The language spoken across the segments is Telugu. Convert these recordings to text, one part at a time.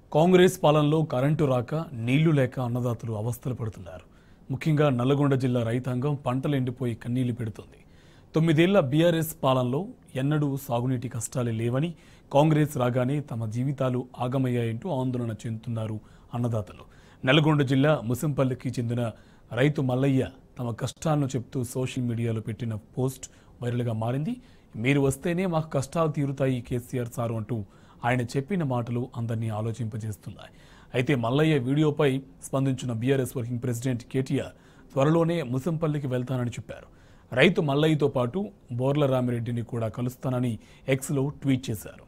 కాంగ్రెస్ పాలనలో కరెంటు రాక నీళ్లు లేక అన్నదాతలు అవస్థలు పడుతున్నారు ముఖ్యంగా నల్లగొండ జిల్లా రైతాంగం పంటలు ఎండిపోయి కన్నీళ్లు పెడుతుంది తొమ్మిదేళ్ల బీఆర్ఎస్ పాలనలో ఎన్నడూ సాగునీటి కష్టాలే లేవని కాంగ్రెస్ రాగానే తమ జీవితాలు ఆగమయ్యాయంటూ ఆందోళన చెందుతున్నారు అన్నదాతలు నల్గొండ జిల్లా ముసింపల్లికి చెందిన రైతు మల్లయ్య తమ కష్టాలను చెప్తూ సోషల్ మీడియాలో పెట్టిన పోస్ట్ వైరల్గా మారింది మీరు వస్తేనే మాకు కష్టాలు తీరుతాయి కేసీఆర్ సారు అంటూ ఆయన చెప్పిన మాటలు అందరినీ ఆలోచింపజేస్తున్నాయి అయితే మల్లయ్య వీడియోపై స్పందించిన బీఆర్ఎస్ వర్కింగ్ ప్రెసిడెంట్ కేటీఆర్ త్వరలోనే ముసంపల్లికి వెళ్తానని చెప్పారు రైతు మల్లయ్యతో పాటు బోర్ల రామిరెడ్డిని కూడా కలుస్తానని ఎక్స్లో ట్వీట్ చేశారు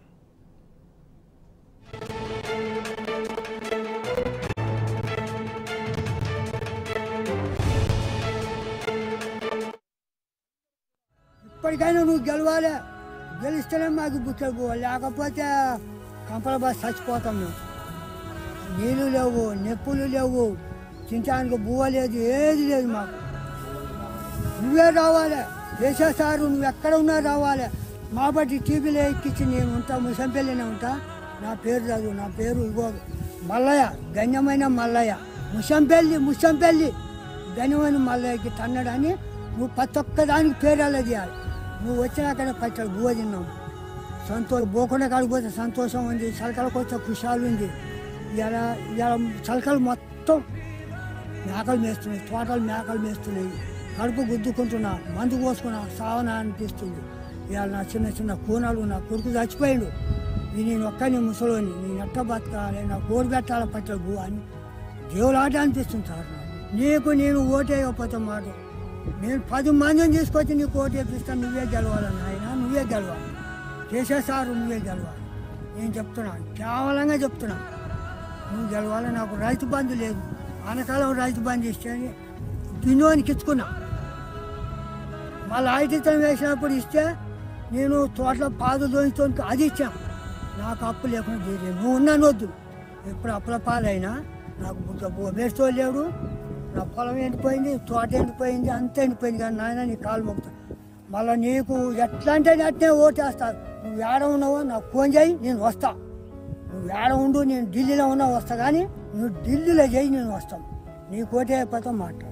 ఇప్పటికైనా నువ్వు గెలవాలి గెలిస్తేనే మాకు బుట్టలు పోవాలి లేకపోతే కంపల బస్ చచ్చిపోతాం మేము నీళ్ళు లేవు నెప్పులు లేవు తినడానికి బువ్వ లేదు ఏది లేదు మాకు నువ్వే రావాలి చేసేసారు నువ్వు ఎక్కడ ఉన్నా రావాలి మా బట్టి టీవీలో ఎక్కించి నేను ఉంటా ముసంపల్లినే ఉంటా నా పేరు చదువు నా పేరు ఇగో మల్లయ్య గణ్యమైన మల్లయ్య ముసంపల్లి ముసంపల్లి గణ్యమైన మల్లయ్యకి తన్నడని నువ్వు ప్రతి ఒక్క దానికి పేరాలే చేయాలి నువ్వు వచ్చినాకనే పచ్చడి బువ్వ తిన్నావు సంతోషం పోకుండా కాడిపోతే సంతోషం ఉంది చలకలకు వచ్చే ఖుషాలు ఉంది ఇలా ఇలా చలకలు మొత్తం మేకలు మేస్తున్నాయి తోటలు మేకలు మేస్తున్నాయి కడుపు గుద్దుకుంటున్నా మందు పోసుకున్నా సావన అనిపిస్తుంది ఇవాళ నా చిన్న చిన్న కూనలు నా కొడుకు చచ్చిపోయాడు ఇది నేను ఒక్కని ముసలోని నేను ఎట్ట బతకాలి నా కోడి పెట్టాలి పట్టలు బువ్వ అని దేవుడు ఆట అనిపిస్తుంది సార్ నాకు. నీకు నేను ఓటేయకపోతే మాట నేను పది మందిని తీసుకొచ్చి నీకు ఓటు వేపిస్తాను నువ్వే గెలవాలి నాయన నువ్వే గెలవాలి చేసేసారు నువ్వే గెలవాలి నేను చెప్తున్నాను కేవలంగా చెప్తున్నాను నువ్వు గెలవాలి నాకు రైతు బంధు లేదు ఆనకాలం రైతు బంధు ఇస్తే దున్నోనికి ఇచ్చుకున్నా మళ్ళీ ఐటితం వేసినప్పుడు ఇస్తే నేను తోటలో పాదు దోనితో అది ఇచ్చాను నాకు అప్పు లేకుండా తీరే నువ్వు ఉన్నాను వద్దు ఎప్పుడు అప్పుల పాలైనా నాకు బుద్ధ వేస్తూ లేడు నా పొలం ఎండిపోయింది తోట ఎండిపోయింది అంత ఎండిపోయింది కానీ నాయన నీ కాలు మొక్కుతా మళ్ళీ నీకు ఎట్లా అంటే అట్నే ఓటేస్తారు నువ్వు ఏడ ఉన్నావో నాకు ఫోన్ చేయి నేను వస్తా నువ్వు ఏడ ఉండు నేను ఢిల్లీలో ఉన్నా వస్తా కానీ నువ్వు ఢిల్లీలో చేయి నేను వస్తాను నీకు ఓటే అయిపోతాం మాట్లాడు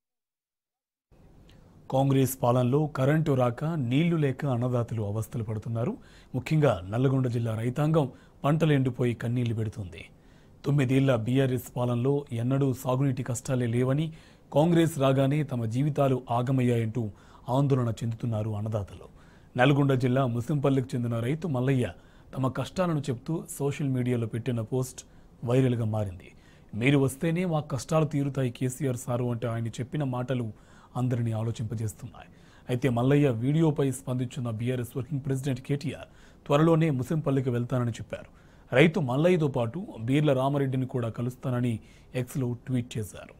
కాంగ్రెస్ పాలనలో కరెంటు రాక నీళ్లు లేక అన్నదాతలు అవస్థలు పడుతున్నారు ముఖ్యంగా నల్లగొండ జిల్లా రైతాంగం పంటలు ఎండిపోయి కన్నీళ్లు పెడుతుంది తొమ్మిదేళ్ల బీఆర్ఎస్ పాలనలో ఎన్నడూ సాగునీటి కష్టాలే లేవని కాంగ్రెస్ రాగానే తమ జీవితాలు ఆగమయ్యాయంటూ ఆందోళన చెందుతున్నారు అన్నదాతలు నల్గొండ జిల్లా ముసింపల్లికి చెందిన రైతు మల్లయ్య తమ కష్టాలను చెప్తూ సోషల్ మీడియాలో పెట్టిన పోస్ట్ వైరల్గా మారింది మీరు వస్తేనే మా కష్టాలు తీరుతాయి కేసీఆర్ సారు అంటే ఆయన చెప్పిన మాటలు అందరినీ ఆలోచింపజేస్తున్నాయి అయితే మల్లయ్య వీడియోపై స్పందించిన బీఆర్ఎస్ వర్కింగ్ ప్రెసిడెంట్ కేటీఆర్ త్వరలోనే ముసింపల్లికి వెళ్తానని చెప్పారు రైతు మల్లయ్యతో పాటు బీర్ల రామరెడ్డిని కూడా కలుస్తానని ఎక్స్లో ట్వీట్ చేశారు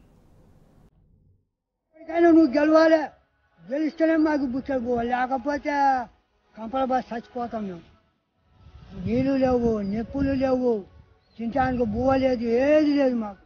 ఇప్పటికైనా నువ్వు గెలవాలి గెలిస్తేనే మాకు బుట్టలు పోవాలి లేకపోతే కంపల బస్ చచ్చిపోతాం మేము నీళ్ళు లేవు నెప్పులు లేవు తినడానికి బువ్వ లేదు ఏది లేదు మాకు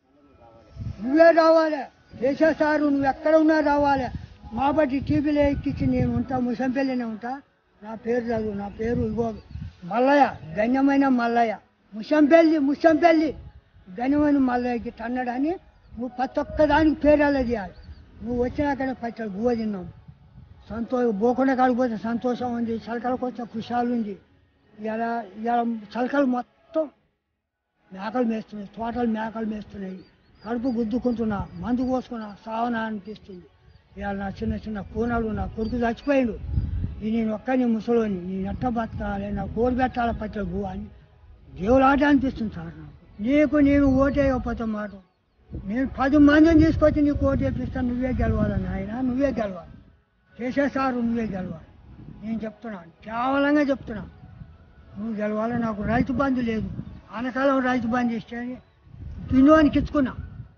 నువ్వే రావాలి చేసేసారు నువ్వు ఎక్కడ ఉన్నా రావాలి మా బట్టి టీవీలో ఎక్కించి నేను ఉంటా ముసంపల్లినే ఉంటా నా పేరు చదువు నా పేరు ఇగో మల్లయ్య గణ్యమైన మల్లయ్య ముసంపల్లి ముసంపల్లి గణ్యమైన మల్లయ్యకి తన్నడని నువ్వు ప్రతి ఒక్క దానికి పేరాలే చేయాలి నువ్వు వచ్చినాకనే పచ్చడి బువ్వ తిన్నావు సంతోషం పోకుండా కాడిపోతే సంతోషం ఉంది చలకలకు వచ్చే ఖుషాలు ఉంది ఇలా ఇలా చలకలు మొత్తం మేకలు మేస్తున్నాయి తోటలు మేకలు మేస్తున్నాయి కడుపు గుద్దుకుంటున్నా మందు పోసుకున్నా సావన అనిపిస్తుంది ఇవాళ నా చిన్న చిన్న కూనలు నా కొడుకు చచ్చిపోయాడు ఇది నేను ఒక్కని ముసలోని నేను ఎట్ట బతకాలి నా కోడి పెట్టాలి పచ్చడి బువ్వ అని దేవుడు ఆట అనిపిస్తుంది సార్ నాకు నీకు నేను ఓటేయకపోతే మాట నేను పది మందిని తీసుకొచ్చి నీకు ఓటు వేపిస్తాను నువ్వే గెలవాలి నాయన నువ్వే గెలవాలి చేసేసారు నువ్వే గెలవాలి నేను చెప్తున్నాను కేవలంగా చెప్తున్నాను నువ్వు గెలవాలి నాకు రైతు బంధు లేదు ఆనకాలం రైతు బంధు ఇస్తే దున్నోనికి ఇచ్చుకున్నా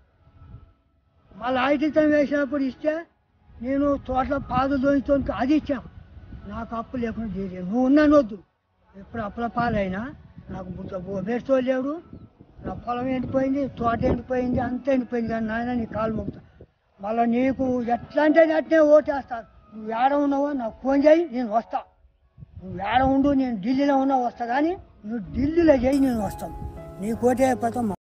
మళ్ళీ ఐటితం వేసినప్పుడు ఇస్తే నేను తోటలో పాదు దోనితో అది ఇచ్చాను నాకు అప్పు లేకుండా తీరే నువ్వు ఉన్నాను వద్దు ఎప్పుడు అప్పుల పాలైనా నాకు బుద్ధ వేస్తూ లేడు నా పొలం ఎండిపోయింది తోట ఎండిపోయింది అంత ఎండిపోయింది కానీ నాయన నీ కాలు మొక్కుతా మళ్ళీ నీకు ఎట్లా అంటే అట్నే ఓటేస్తారు నువ్వు ఏడ ఉన్నావో నాకు ఫోన్ చేయి నేను వస్తా నువ్వు ఏడ ఉండు నేను ఢిల్లీలో ఉన్నా వస్తా కానీ నువ్వు ఢిల్లీలో చేయి నేను వస్తాను నీ కోటే పతమ్మ